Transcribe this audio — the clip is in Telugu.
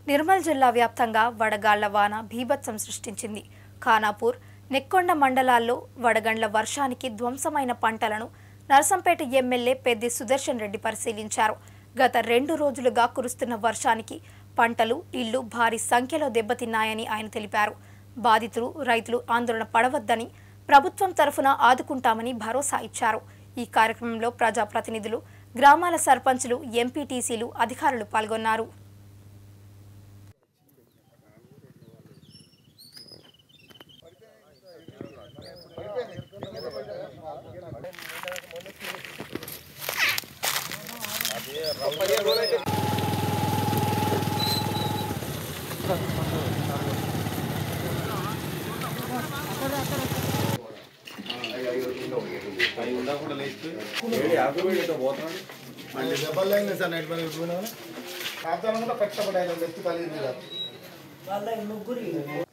నిర్మల్ జిల్లా వ్యాప్తంగా వడగాళ్ల వాన భీభత్సం సృష్టించింది ఖానాపూర్ నెక్కొండ మండలాల్లో వడగండ్ల వర్షానికి ధ్వంసమైన పంటలను నరసంపేట ఎమ్మెల్యే పెద్ది సుదర్శన్ రెడ్డి పరిశీలించారు గత రెండు రోజులుగా కురుస్తున్న వర్షానికి పంటలు ఇళ్లు భారీ సంఖ్యలో దెబ్బతిన్నాయని ఆయన తెలిపారు బాధితులు రైతులు ఆందోళన పడవద్దని ప్రభుత్వం తరఫున ఆదుకుంటామని భరోసా ఇచ్చారు ఈ కార్యక్రమంలో ప్రజాప్రతినిధులు గ్రామాల సర్పంచులు ఎంపీటీసీలు అధికారులు పాల్గొన్నారు మళ్ళీ దెబ్బలు సార్ నైట్ పని కాపుతాను కూడా కష్టపడ్డాయి ఎత్తు కలిగింది వాళ్ళ ముగ్గురు